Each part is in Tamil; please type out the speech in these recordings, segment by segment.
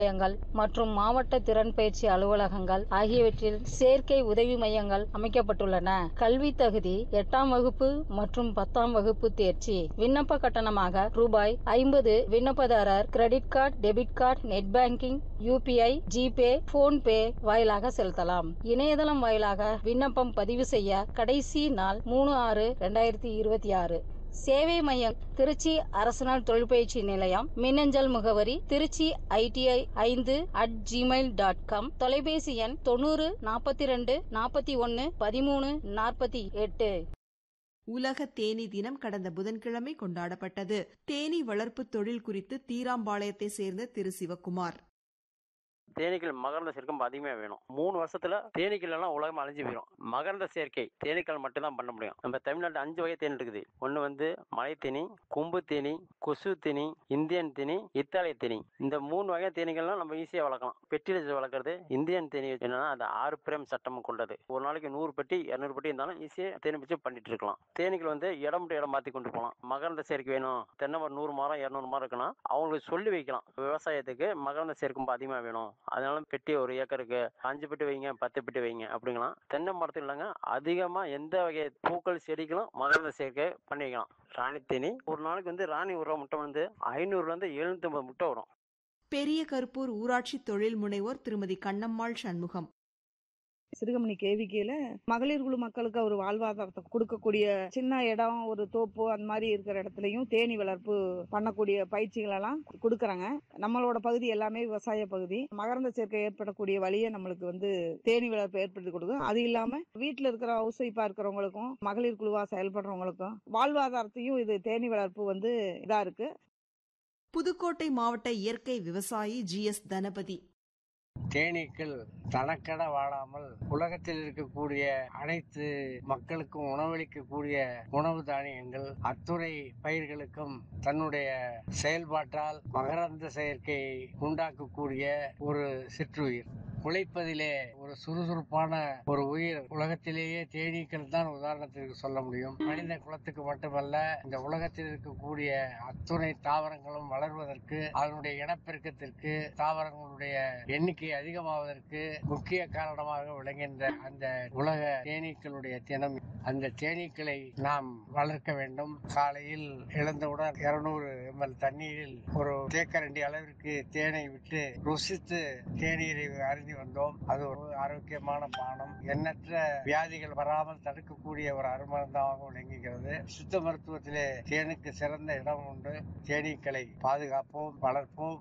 நிலையங்கள் மற்றும் மாவட்ட திறன் பயிற்சி அலுவலகங்கள் ஆகியவற்றில் சேர்க்கை உதவி மையங்கள் அமைக்கப்பட்டுள்ளன கல்வி தகுதி எட்டாம் வகுப்பு மற்றும் பத்தாம் வகுப்பு தேர்ச்சி விண்ணப்ப கட்டணமாக ரூபாய் ஐம்பது விண்ணப்பதாரர் credit card debit card net banking UPI GPay PhonePe வாயிலாக செலுத்தலாம் இணையதளம் வாயிலாக விண்ணப்பம் பதிவு செய்ய கடைசி நாள் மூணு ஆறு ரெண்டாயிரத்தி இருபத்தி ஆறு சேவை மையம் திருச்சி அரசனால் தொழிற்பயிற்சி நிலையம் மின்னஞ்சல் முகவரி திருச்சி ஐடிஐ ஐந்து அட் ஜிமெயில் டாட் காம் தொலைபேசி எண் தொண்ணூறு நாற்பத்தி ரெண்டு நாற்பத்தி ஒன்னு பதிமூணு நாற்பத்தி எட்டு உலக தேனி தினம் கடந்த புதன்கிழமை கொண்டாடப்பட்டது தேனி வளர்ப்பு தொழில் குறித்து தீராம்பாளையத்தை சேர்ந்த திரு சிவக்குமார் தேனீக்கள் மகரந்த சேர்க்கை அதிகமாக வேணும் மூணு வருஷத்துல தேனீக்கள் எல்லாம் உலகம் அழிஞ்சு போயிடும் மகரந்த சேர்க்கை தேனீக்கள் மட்டும்தான் பண்ண முடியும் நம்ம தமிழ்நாட்டில் அஞ்சு வகை தேனி இருக்குது ஒன்று வந்து மலை தேனி கொம்பு தேனி கொசு தேனி இந்தியன் தேனி இத்தாலிய தேனி இந்த மூணு வகை தேனீக்கள்லாம் நம்ம ஈஸியாக வளர்க்கலாம் பெட்டியில் வச்சு வளர்க்குறது இந்தியன் தேனி என்னன்னா அது ஆறு பிரேம் சட்டம் கொண்டது ஒரு நாளைக்கு நூறு பெட்டி இரநூறு பெட்டி இருந்தாலும் ஈஸியாக தேனி வச்சு பண்ணிட்டு இருக்கலாம் தேனீக்கள் வந்து இடம் விட்டு இடம் மாற்றி கொண்டு போகலாம் மகரந்த சேர்க்கை வேணும் தென்னை மரம் நூறு மரம் இரநூறு மரம் இருக்குன்னா அவங்களுக்கு சொல்லி வைக்கலாம் விவசாயத்துக்கு மகரந்த சேர்க்கும் அதிகமாக வேணும் அதனால பெட்டி ஒரு ஏக்கருக்கு அஞ்சு பெட்டி வைங்க பத்து பெட்டி வைங்க அப்படிங்கலாம் தென்னை மரத்தில் இல்லைங்க அதிகமாக எந்த வகை பூக்கள் செடிகளும் மகரந்த சேர்க்கை பண்ணி வைக்கலாம் ராணி தேனி ஒரு நாளைக்கு வந்து ராணி உர முட்டை வந்து ஐநூறுலேருந்து எழுநூத்தி முட்டை வரும் பெரிய கருப்பூர் ஊராட்சி தொழில் முனைவோர் திருமதி கண்ணம்மாள் சண்முகம் சிறுகமணி கேவிக்கையில மகளிர் குழு மக்களுக்கு ஒரு வாழ்வாதாரத்தை கொடுக்கக்கூடிய சின்ன இடம் ஒரு தோப்பு அந்த மாதிரி இருக்கிற இடத்துலயும் தேனி வளர்ப்பு பண்ணக்கூடிய பயிற்சிகள் எல்லாம் கொடுக்கறாங்க நம்மளோட பகுதி எல்லாமே விவசாய பகுதி மகரந்த சேர்க்கை ஏற்படக்கூடிய வழியை நம்மளுக்கு வந்து தேனி வளர்ப்பு ஏற்படுத்தி கொடுக்கும் அது இல்லாம வீட்டுல இருக்கிற ஹவுஸ் ஒய்ஃபா இருக்கிறவங்களுக்கும் மகளிர் குழுவா செயல்படுறவங்களுக்கும் வாழ்வாதாரத்தையும் இது தேனி வளர்ப்பு வந்து இதா இருக்கு புதுக்கோட்டை மாவட்ட இயற்கை விவசாயி ஜி எஸ் தனபதி தேனீக்கள் தனக்கென வாழாமல் உலகத்தில் இருக்கக்கூடிய அனைத்து மக்களுக்கும் உணவளிக்கக்கூடிய உணவு தானியங்கள் அத்துறை பயிர்களுக்கும் தன்னுடைய செயல்பாட்டால் மகரந்த செயற்கையை உண்டாக்கக்கூடிய ஒரு சிற்றுயிர் உழைப்பதிலே ஒரு சுறுசுறுப்பான ஒரு உயிர் உலகத்திலேயே தேனீக்கள் தான் உதாரணத்திற்கு சொல்ல முடியும் மனித குலத்துக்கு மட்டுமல்ல இந்த உலகத்தில் இருக்கக்கூடிய அத்துணை தாவரங்களும் வளர்வதற்கு அதனுடைய இனப்பெருக்கத்திற்கு தாவரங்களுடைய எண்ணிக்கை அதிகமாவதற்கு முக்கிய காரணமாக விளங்குகின்ற அந்த உலக தேனீக்களுடைய தினம் அந்த தேனீக்களை நாம் வளர்க்க வேண்டும் காலையில் எழுந்தவுடன் இருநூறு எம்எல் தண்ணீரில் ஒரு தேக்கரண்டி அளவிற்கு தேனை விட்டு ருசித்து தேநீரை அருந்தி வந்தோம் அது ஒரு ஆரோக்கியமான பானம் எண்ணற்ற வியாதிகள் வராமல் தடுக்கக்கூடிய ஒரு அருமருந்தாக விளங்குகிறது சித்த மருத்துவத்திலே தேனுக்கு சிறந்த இடம் உண்டு தேனீக்களை பாதுகாப்போம் வளர்ப்போம்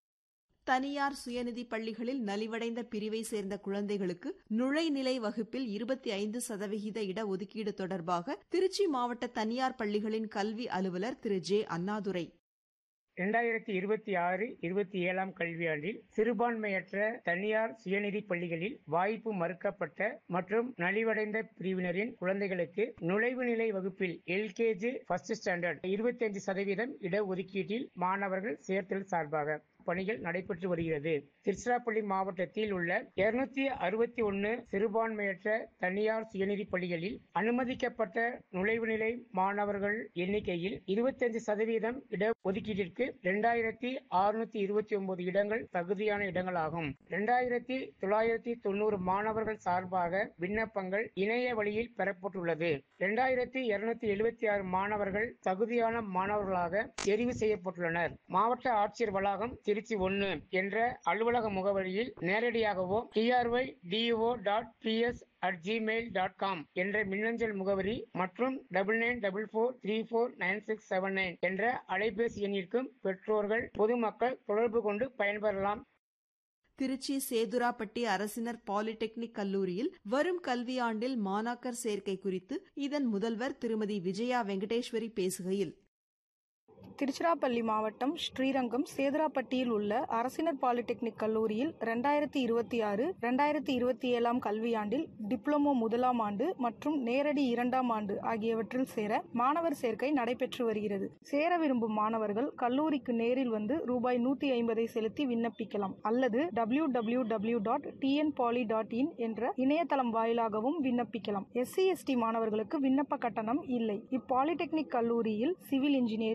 தனியார் சுயநிதி பள்ளிகளில் நலிவடைந்த பிரிவை சேர்ந்த குழந்தைகளுக்கு நுழைநிலை வகுப்பில் இருபத்தி ஐந்து சதவிகித இடஒதுக்கீடு தொடர்பாக திருச்சி மாவட்ட தனியார் பள்ளிகளின் கல்வி அலுவலர் திரு ஜே அண்ணாதுரை இரண்டாயிரத்தி இருபத்தி ஆறு இருபத்தி ஏழாம் கல்வியாண்டில் சிறுபான்மையற்ற தனியார் சுயநிதி பள்ளிகளில் வாய்ப்பு மறுக்கப்பட்ட மற்றும் நலிவடைந்த பிரிவினரின் குழந்தைகளுக்கு நுழைவு நிலை வகுப்பில் எல்கேஜி ஃபர்ஸ்ட் ஸ்டாண்டர்ட் இருபத்தி அஞ்சு சதவீதம் இடஒதுக்கீட்டில் மாணவர்கள் சேர்த்தல் சார்பாக பணிகள் நடைபெற்று வருகிறது திருச்சிராப்பள்ளி மாவட்டத்தில் உள்ள இருநூத்தி அறுபத்தி ஒன்னு சிறுபான்மையற்ற தனியார் சுயநிதி பள்ளிகளில் அனுமதிக்கப்பட்ட நுழைவு நிலை மாணவர்கள் எண்ணிக்கையில் இருபத்தஞ்சு சதவீதம் இடஒதுக்கீட்டிற்கு இரண்டாயிரத்தி அறுநூத்தி இருபத்தி ஒன்பது இடங்கள் தகுதியான இடங்களாகும் இரண்டாயிரத்தி தொள்ளாயிரத்தி தொண்ணூறு மாணவர்கள் சார்பாக விண்ணப்பங்கள் இணைய வழியில் பெறப்பட்டுள்ளது இரண்டாயிரத்தி இருநூத்தி எழுபத்தி ஆறு மாணவர்கள் தகுதியான மாணவர்களாக தெரிவு செய்யப்பட்டுள்ளனர் மாவட்ட ஆட்சியர் வளாகம் திருச்சி ஒன்னு என்ற அலுவலக முகவரியில் நேரடியாகவோ TRY DO dot BS at Gmail dot com என்ற மின்னஞ்சல் முகவரி மற்றும் double nine double four three four nine six seven nine என்ற அலைபேசி எண்ணிற்கும் பெற்றோர்கள் பொதுமக்கள் தொடர்பு கொண்டு பயன்பெறலாம் திருச்சி சேதுராப்பட்டி அரசினர் பாலிடெக்னிக் கல்லூரியில் வரும் கல்வியாண்டில் மாணாக்கர் சேர்க்கை குறித்து இதன் முதல்வர் திருமதி விஜயா வெங்கடேஸ்வரி பேசுகையில் திருச்சிராப்பள்ளி மாவட்டம் ஸ்ரீரங்கம் சேதுராப்பட்டியில் உள்ள அரசினர் பாலிடெக்னிக் கல்லூரியில் ரெண்டாயிரத்தி இருபத்தி ஆறு ரெண்டாயிரத்தி இருபத்தி ஏழாம் கல்வியாண்டில் டிப்ளமோ முதலாம் ஆண்டு மற்றும் நேரடி இரண்டாம் ஆண்டு ஆகியவற்றில் சேர மாணவர் சேர்க்கை நடைபெற்று வருகிறது சேர விரும்பும் மாணவர்கள் கல்லூரிக்கு நேரில் வந்து ரூபாய் நூத்தி ஐம்பதை செலுத்தி விண்ணப்பிக்கலாம் அல்லது W W W dot TN poly dot in என்ற இணையதளம் வாயிலாகவும் விண்ணப்பிக்கலாம் எஸ்சி எஸ்டி மாணவர்களுக்கு விண்ணப்ப கட்டணம் இல்லை இப்பாலிடெக்னிக் கல்லூரியில் civil engineering mechanic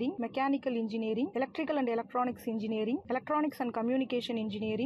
mechanical engineering electrical and electronics engineering electronics and communication engineering